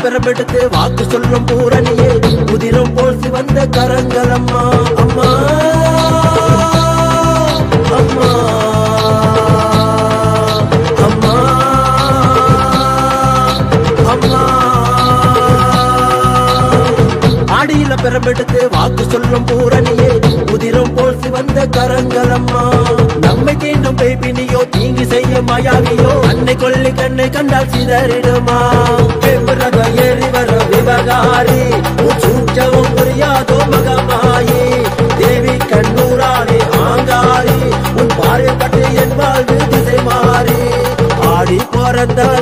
பிறப்பெடுத்து வாக்கு சொல்லும் பூரணியே உதிரம் போல் சிவந்த கரங்கள் அம்மா அம்மா அம்மா அம்மா அம்மா ஆடியில பிறப்பெடுத்து வாக்கு சொல்லும் பூரணியே உதிரம் போல் சிவந்த கரங்கள் அம்மா நம்மை தீண்டும் பேபினியோ தீங்கு செய்யும் மாயாவியோ அன்னை கொள்ளி கண்ணை கண்டால் சிதறிடுமா பேப்பரத ஏறி வர விவகாரி உன் சூட்சமும் புரியாதோ மகமாயி தேவி கண்ணூரானே ஆங்காரி உன் பார்வைப்பட்டு என் வாழ்வு திசை மாறி ஆடி பிறந்த